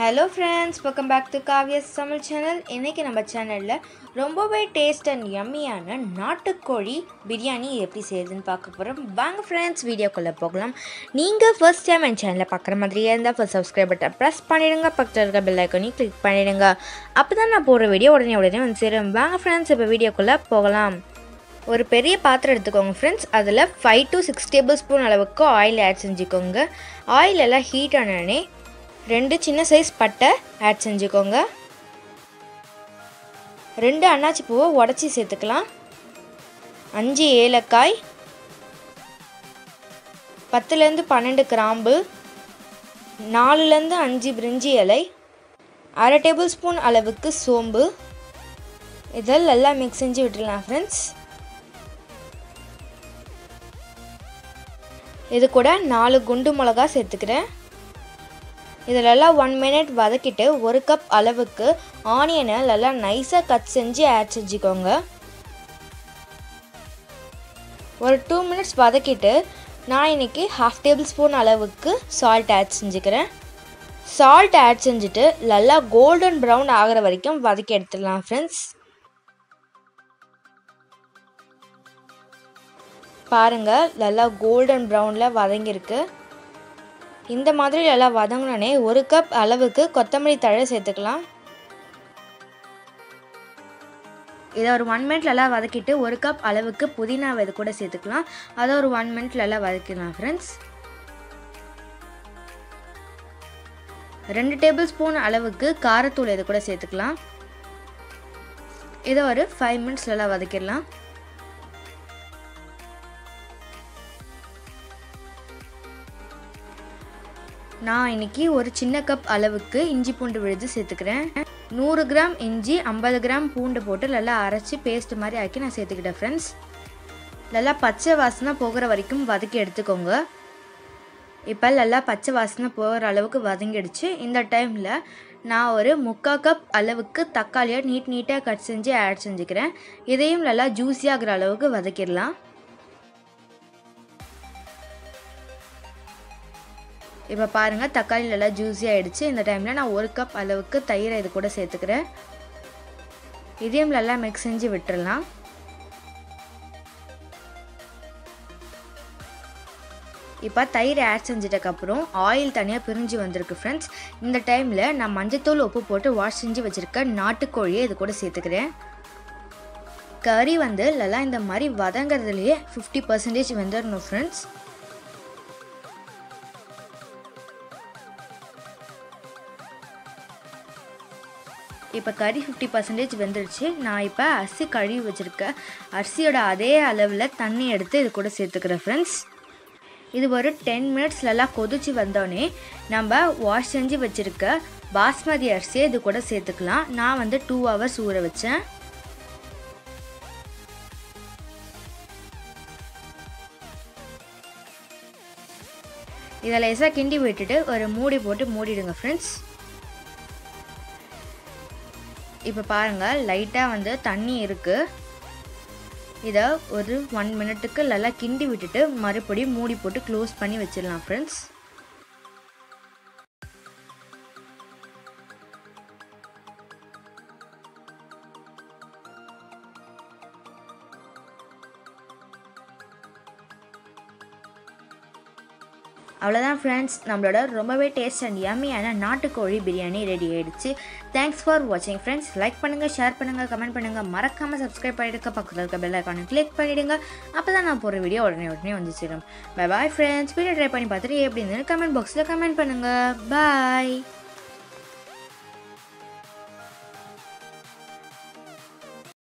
hello friends welcome back to Kaviya's Tamil channel இன்றைக்கி நம்ம சேனலில் ரொம்பவே டேஸ்ட் அண்ட் யம்மியான நாட்டுக்கோழி பிரியாணி எப்படி செய்யுதுன்னு பார்க்க போகிறோம் வாங்க ஃப்ரெண்ட்ஸ் வீடியோக்குள்ளே போகலாம் நீங்கள் ஃபர்ஸ்ட் டைம் என் சேனலில் பார்க்குற மாதிரியே இருந்தால் ஃபர்ஸ்ட் சப்ஸ்கிரைப் பட்டன் ப்ரெஸ் பண்ணிடுங்க பக்கத்தில் இருக்க பெல் ஐக்கனையும் கிளிக் பண்ணிடுங்க அப்போ தான் நான் போடுற வீடியோ உடனே உடனே வந்து சேரும் வாங்க ஃப்ரெண்ட்ஸ் இப்போ வீடியோக்குள்ளே போகலாம் ஒரு பெரிய பாத்திரம் எடுத்துக்கோங்க ஃப்ரெண்ட்ஸ் அதில் five to six tablespoon அளவுக்கு ஆயில் ஆட் செஞ்சுக்கோங்க ஆயில் எல்லாம் ஹீட் ஆனோடனே ரெண்டு சின்ன சைஸ் பட்டை ஆட் செஞ்சுக்கோங்க ரெண்டு அன்னாச்சி பூவை உடச்சி சேர்த்துக்கலாம் அஞ்சு ஏலக்காய் பத்துலேருந்து பன்னெண்டு கிராம்பு நாலுலேருந்து அஞ்சு பிரிஞ்சி இலை அரை டேபிள் ஸ்பூன் அளவுக்கு சோம்பு இதெல்லாம் நல்லா மிக்ஸ் செஞ்சு விட்டுடலாம் ஃப்ரெண்ட்ஸ் இது கூட நாலு குண்டு மிளகா சேர்த்துக்கிறேன் இதிலெல்லாம் ஒன் மினிட் வதக்கிட்டு ஒரு கப் அளவுக்கு ஆனியனை நல்லா நைஸாக கட் செஞ்சு ஆட் செஞ்சுக்கோங்க ஒரு டூ மினிட்ஸ் வதக்கிட்டு நான் இன்னைக்கு ஹாஃப் டேபிள் ஸ்பூன் அளவுக்கு சால்ட் ஆட் செஞ்சுக்கிறேன் சால்ட் ஆட் செஞ்சுட்டு நல்லா கோல்டன் ப்ரௌன் ஆகிற வரைக்கும் வதக்கி எடுத்துடலாம் ஃப்ரெண்ட்ஸ் பாருங்கள் நல்லா கோல்டன் ப்ரௌனில் வதங்கியிருக்கு இந்த மாதிரி நல்லா வதங்கினோடனே ஒரு கப் அளவுக்கு கொத்தமல்லி தழை சேர்த்துக்கலாம் இதை ஒரு ஒன் மினிட் நல்லா வதக்கிட்டு ஒரு கப் அளவுக்கு புதினா இது கூட சேர்த்துக்கலாம் அதை ஒரு ஒன் மினிட் நல்லா வதக்கிடலாம் ஃப்ரெண்ட்ஸ் ரெண்டு டேபிள் ஸ்பூன் அளவுக்கு காரத்தூள் இது கூட சேர்த்துக்கலாம் இதை ஒரு ஃபைவ் மினிட்ஸ் நல்லா வதக்கிடலாம் நான் இன்னைக்கு ஒரு சின்ன கப் அளவுக்கு இஞ்சி பூண்டு விழுது சேர்த்துக்கிறேன் நூறு கிராம் இஞ்சி ஐம்பது கிராம் பூண்டு போட்டு நல்லா அரைச்சி பேஸ்ட் மாதிரி ஆக்கி நான் சேர்த்துக்கிட்டேன் ஃப்ரெண்ட்ஸ் நல்லா பச்சை வாசனை போகிற வரைக்கும் வதக்கி எடுத்துக்கோங்க இப்போ நல்லா பச்சை வாசனை போகிற அளவுக்கு வதங்கிடுச்சு இந்த டைமில் நான் ஒரு முக்கால் கப் அளவுக்கு தக்காளியை நீட் நீட்டாக கட் செஞ்சு ஆட் செஞ்சுக்கிறேன் இதையும் நல்லா ஜூஸியாகிற அளவுக்கு வதக்கிடலாம் இப்போ பாருங்கள் தக்காளி நல்லா ஜூஸி ஆகிடுச்சு இந்த டைமில் நான் ஒரு கப் அளவுக்கு தயிரை இது கூட சேர்த்துக்கிறேன் இதையும் நல்லா மிக்ஸ் செஞ்சு விட்டுறலாம் இப்போ தயிர் ஆட் செஞ்சிட்டக்கப்புறம் ஆயில் தனியாக பிரிஞ்சு வந்திருக்கு ஃப்ரெண்ட்ஸ் இந்த டைமில் நான் மஞ்சத்தூள் உப்பு போட்டு வாஷ் செஞ்சு வச்சுருக்க நாட்டுக்கோழியை இது கூட சேர்த்துக்கிறேன் கறி வந்து நல்லா இந்த மாதிரி வதங்கிறதுலையே ஃபிஃப்டி பர்சன்டேஜ் வந்துடணும் ஃப்ரெண்ட்ஸ் இப்போ கறி ஃபிஃப்டி பர்சன்டேஜ் வெந்துருச்சு நான் இப்போ அரிசி கழுவி வச்சுருக்க அரிசியோட அதே அளவில் தண்ணி எடுத்து இது கூட சேர்த்துக்கிறேன் ஃப்ரெண்ட்ஸ் இது ஒரு டென் மினிட்ஸ்லலாம் கொதிச்சு வந்தோடனே நம்ம வாஷ் செஞ்சு வச்சுருக்க பாஸ்மதி அரிசியை இது கூட சேர்த்துக்கலாம் நான் வந்து டூ ஹவர்ஸ் ஊற வச்சேன் இதை லேசாக கிண்டி விட்டுட்டு ஒரு மூடி போட்டு மூடிடுங்க ஃப்ரெண்ட்ஸ் இப்போ பாருங்கள் லைட்டாக வந்து தண்ணி இருக்குது இதை ஒரு ஒன் மினிட்டுக்கு நல்லா கிண்டி விட்டுட்டு மறுபடியும் மூடி போட்டு க்ளோஸ் பண்ணி வச்சிடலாம் ஃப்ரெண்ட்ஸ் அவ்வளோதான் ஃப்ரெண்ட்ஸ் நம்மளோட ரொம்பவே டேஸ்ட் அண்ட் யம்மியான நாட்டுக்கோழி பிரியாணி ரெடி ஆகிடுச்சு தேங்க்ஸ் ஃபார் வாட்சிங் ஃப்ரெண்ட்ஸ் லைக் பண்ணுங்கள் ஷேர் பண்ணுங்கள் கமெண்ட் பண்ணுங்கள் மறக்காமல் சப்ஸ்கிரைப் பண்ணிடுங்க பக்கத்தில் இருக்க பெல் ஐக்கானை கிளிக் பண்ணிவிடுங்க அப்போ தான் நான் போகிற வீடியோ உடனே உடனே வந்து சேரும் bye bye friends video try பண்ணி பார்த்துட்டு எப்படி இருந்ததுன்னு கமெண்ட் பாக்ஸில் கமெண்ட் பண்ணுங்கள் பாய்